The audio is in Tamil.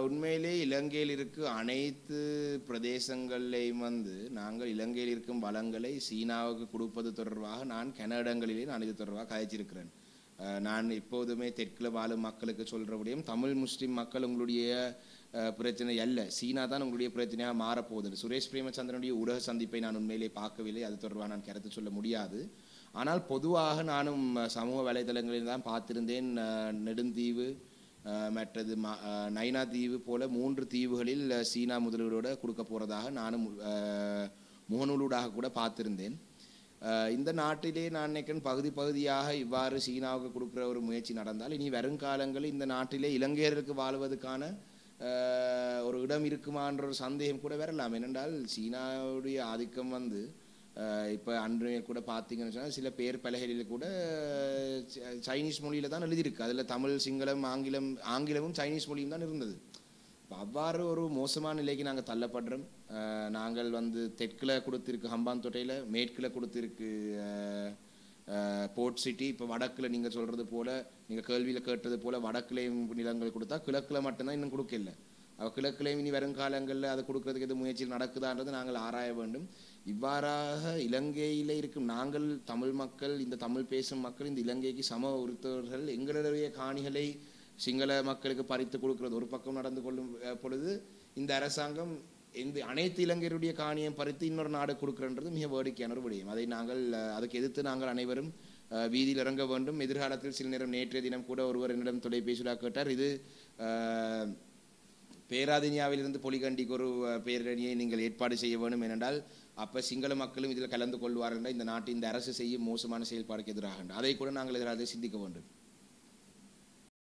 உண்மையிலே இலங்கையில் இருக்கு அனைத்து பிரதேசங்களையும் வந்து நாங்கள் இலங்கையில் இருக்கும் வளங்களை சீனாவுக்கு கொடுப்பது தொடர்பாக நான் கனடங்களிலே நான் இது தொடர்பாக கதைச்சிருக்கிறேன் அஹ், நான் எப்போதுமே தெற்கில் வாழும் மக்களுக்கு சொல்கிறபடியும் தமிழ் முஸ்லிம் மக்கள் உங்களுடைய அஹ், பிரச்சனை அல்ல சீனா தான் உங்களுடைய பிரச்சனையாக மாறப்போகுது சுரேஷ் பிரேமச்சந்திரனுடைய ஊடக சந்திப்பை நான் உண்மையிலே பார்க்கவில்லை அது தொடர்பாக நான் கருத்து சொல்ல முடியாது ஆனால் பொதுவாக நானும் அஹ், சமூக வலைதளங்களில் தான் பார்த்திருந்தேன் அஹ், நெடுந்தீவு அஹ், மற்றது ம- அஹ், நைனா தீவு போல மூன்று தீவுகளில் அஹ், சீனா முதலீடோட கொடுக்க போறதாக நானும் அஹ், முகநூலூடாக கூட பார்த்திருந்தேன் அஹ், இந்த நாட்டிலே நான் நினைக்கிறேன் பகுதி பகுதியாக இவ்வாறு சீனாவுக்கு கொடுக்குற ஒரு முயற்சி நடந்தால் இனி வருங்காலங்களில் இந்த நாட்டிலே இலங்கையருக்கு வாழ்வதற்கான அஹ், ஒரு இடம் இருக்குமான்ற ஒரு சந்தேகம் கூட வரலாம் ஏனென்றால் சீனாவுடைய ஆதிக்கம் வந்து அஹ், இப்ப அன்று கூட பார்த்தீங்கன்னு சொன்னா சில பேர் பலகைகளில் கூட அஹ், ச- சைனீஸ் மொழியில தான் எழுதியிருக்கு அதுல தமிழ் சிங்களம் ஆங்கிலம் ஆங்கிலமும் சைனீஸ் மொழியும் தான் இருந்தது இப்ப அவ்வாறு ஒரு மோசமான நிலைக்கு நாங்கள் தள்ளப்படுறோம் அஹ், நாங்கள் வந்து தெற்கில் கொடுத்திருக்கு ஹம்பாந்தோட்டையில் மேற்கில் கொடுத்திருக்கு அஹ், அஹ், போர்ட் சிட்டி இப்போ வடக்கில் நீங்கள் சொல்கிறது போல நீங்கள் கேள்வியில் கேட்டது போல வடக்குலேயும் நிலங்கள் கொடுத்தா கிழக்கில் மட்டும்தான் இன்னும் கொடுக்கல அவ கிழக்குலேயும் இனி வருங்காலங்களில் அதை கொடுக்கறதுக்கு எது முயற்சி நடக்குதான்றது நாங்கள் ஆராய வேண்டும் இவ்வாறாக இலங்கையில் இருக்கும் நாங்கள் தமிழ் மக்கள் இந்த தமிழ் பேசும் மக்கள் இந்த இலங்கைக்கு சம உறுத்தவர்கள் எங்களுடைய காணிகளை சிங்கள மக்களுக்கு பறித்து கொடுக்கிறது ஒரு பக்கம் நடந்து கொள்ளும் அஹ், பொழுது இந்த அரசாங்கம் இந்த அனைத்து இலங்கையருடைய காணியம் பறித்து இன்னொரு நாடு கொடுக்கிறன்றது மிக வேடிக்கையான ஒரு விடயம் அதை நாங்கள் அஹ், அதுக்கு எதிர்த்து நாங்கள் அனைவரும் அஹ், வீதியில் இறங்க வேண்டும் எதிர்காலத்தில் சில நேரம் நேற்றைய தினம் கூட ஒருவர் என்னிடம் தொலைபேசியில் கேட்டார் இது அஹ், பேராதினியாவிலிருந்து பொலிகண்டிக்கு ஒரு அஹ், பேரணியை நீங்கள் ஏற்பாடு செய்ய வேண்டும் ஏனென்றால் அப்ப சிங்கள மக்களும் இதில் கலந்து கொள்வார்கள் இந்த நாட்டின் இந்த அரசு செய்யும் மோசமான செயல்பாடுக்கு எதிராக அதை கூட நாங்கள் எதிராக சிந்திக்க வேண்டும்